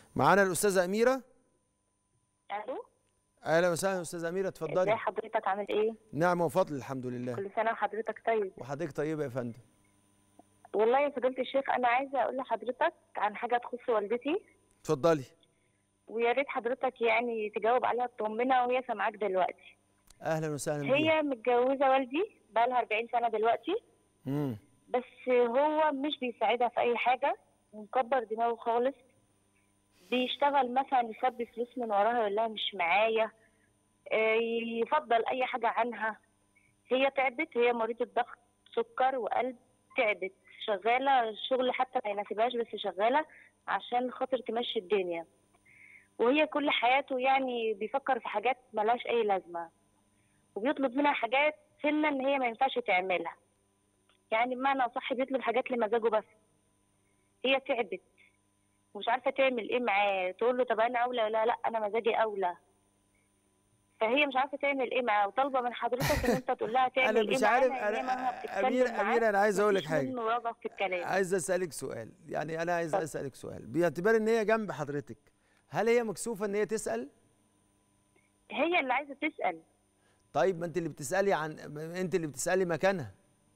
معانا الاستاذه اميره الو اهلا وسهلا استاذه اميره ازي اتفضلي حضرتك عامل ايه نعمه وفضل الحمد لله كل سنه وحضرتك طيب وحضرتك طيبه يا فندم والله يا فضيله الشيخ انا عايزه اقول لحضرتك عن حاجه تخص والدتي اتفضلي ويا ريت حضرتك يعني تجاوب عليها تطمنها وهي سامعاك دلوقتي اهلا وسهلا بيك هي متجوزه والدي بقالها 40 سنه دلوقتي امم بس هو مش بيساعدها في اي حاجه ومكبر دماغه خالص بيشتغل مثلا يخبي فلوس من وراها يقول لها مش معايا آه، يفضل اي حاجه عنها هي تعبت هي مريضه ضغط سكر وقلب تعبت شغاله الشغل حتى ما يناسبهاش بس شغاله عشان خاطر تمشي الدنيا وهي كل حياته يعني بيفكر في حاجات ملهاش اي لازمه وبيطلب منها حاجات سنه ان هي ما ينفعش تعملها يعني بمعنى اصح بيطلب حاجات لمزاجه بس هي تعبت ومش عارفه تعمل ايه معاه تقول له طب انا اولى ولا لا انا مزاجي اولى فهي مش عارفه تعمل ايه معاه وطالبه من حضرتك ان انت تقول لها تعمل انا ايه مش معاه عارف لأن هي مهما انا بتتكلم امير معاه امير انا عايز اقول لك مفيش حاجه منه رغبه في الكلام عايز اسالك سؤال يعني انا عايز اسالك سؤال باعتبار ان هي جنب حضرتك هل هي مكسوفه ان هي تسال هي اللي عايزه تسال طيب ما انت اللي بتسالي عن انت اللي بتسالي مكانها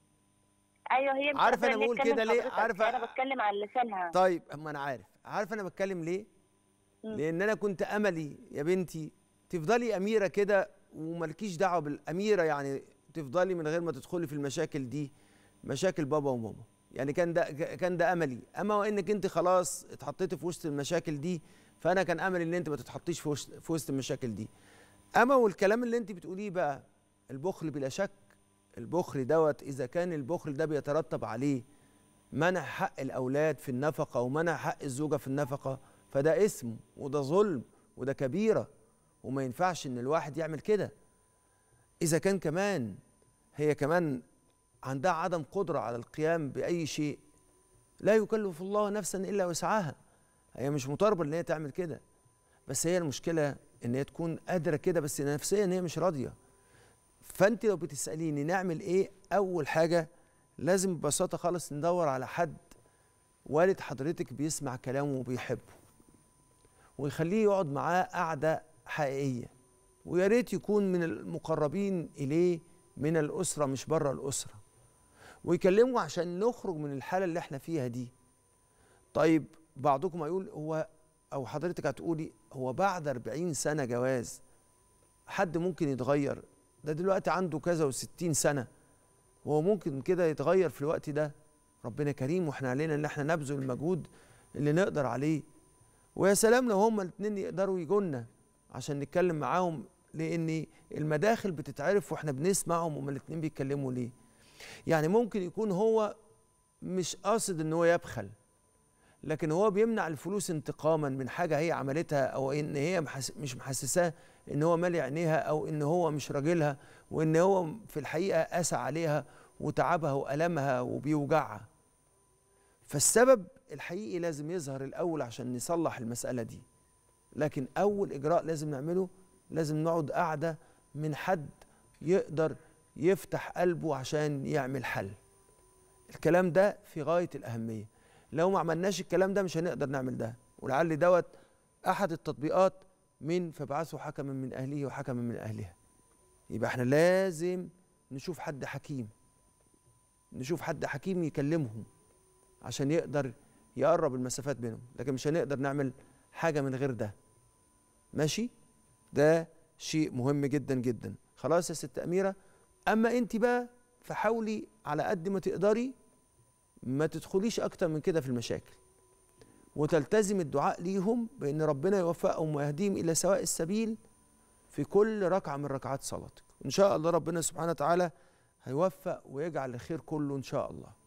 ايوه هي مش عارف قادرة أنا إن هي بقول تكلم كده ليه؟ حضرتك. عارفة- انا بتكلم عن لسانها طيب اما انا عارف عارف انا بتكلم ليه مم. لان انا كنت املي يا بنتي تفضلي اميره كده وملكيش دعوه بالاميره يعني تفضلي من غير ما تدخلي في المشاكل دي مشاكل بابا وماما يعني كان ده كان ده املي اما وانك انت خلاص اتحطيتي في وسط المشاكل دي فانا كان املي ان انت ما تتحطيش في وسط في وسط المشاكل دي اما والكلام اللي انت بتقوليه بقى البخل بلا شك البخل دوت اذا كان البخل ده بيترتب عليه منع حق الاولاد في النفقه ومنع حق الزوجه في النفقه فده اسم وده ظلم وده كبيره وما ينفعش ان الواحد يعمل كده اذا كان كمان هي كمان عندها عدم قدره على القيام باي شيء لا يكلف الله نفسا الا وسعها هي مش مطالبه ان هي تعمل كده بس هي المشكله ان هي تكون قادره كده بس نفسيا هي مش راضيه فانت لو بتساليني نعمل ايه اول حاجه لازم ببساطه خالص ندور على حد والد حضرتك بيسمع كلامه وبيحبه ويخليه يقعد معاه قعده حقيقيه ويا ريت يكون من المقربين اليه من الاسره مش بره الاسره ويكلمه عشان نخرج من الحاله اللي احنا فيها دي طيب بعضكم هيقول هو او حضرتك هتقولي هو بعد 40 سنه جواز حد ممكن يتغير ده دلوقتي عنده كذا وستين سنه هو ممكن كده يتغير في الوقت ده ربنا كريم واحنا علينا ان احنا نبذل المجهود اللي نقدر عليه ويا سلام لو هما الاثنين يقدروا يجونا عشان نتكلم معاهم لان المداخل بتتعرف واحنا بنسمعهم هما الاثنين بيتكلموا ليه يعني ممكن يكون هو مش قاصد ان هو يبخل لكن هو بيمنع الفلوس انتقاما من حاجه هي عملتها او ان هي محس مش محسساه ان هو مالي عينيها او ان هو مش راجلها وان هو في الحقيقه قاسى عليها وتعبها والمها وبيوجعها فالسبب الحقيقي لازم يظهر الاول عشان نصلح المساله دي لكن اول اجراء لازم نعمله لازم نقعد قاعده من حد يقدر يفتح قلبه عشان يعمل حل الكلام ده في غايه الاهميه لو ما عملناش الكلام ده مش هنقدر نعمل ده ولعل دوت احد التطبيقات من فابعثوا حكما من اهله وحكما من اهلها يبقى احنا لازم نشوف حد حكيم نشوف حد حكيم يكلمهم عشان يقدر يقرب المسافات بينهم لكن مش هنقدر نعمل حاجه من غير ده ماشي ده شيء مهم جدا جدا خلاص يا ست اميره اما انت بقى فحاولي على قد ما تقدري ما تدخليش اكتر من كده في المشاكل وتلتزم الدعاء ليهم بان ربنا يوفقهم ويهديهم الى سواء السبيل في كل ركعه من ركعات صلاتك ان شاء الله ربنا سبحانه وتعالى هيوفق ويجعل الخير كله ان شاء الله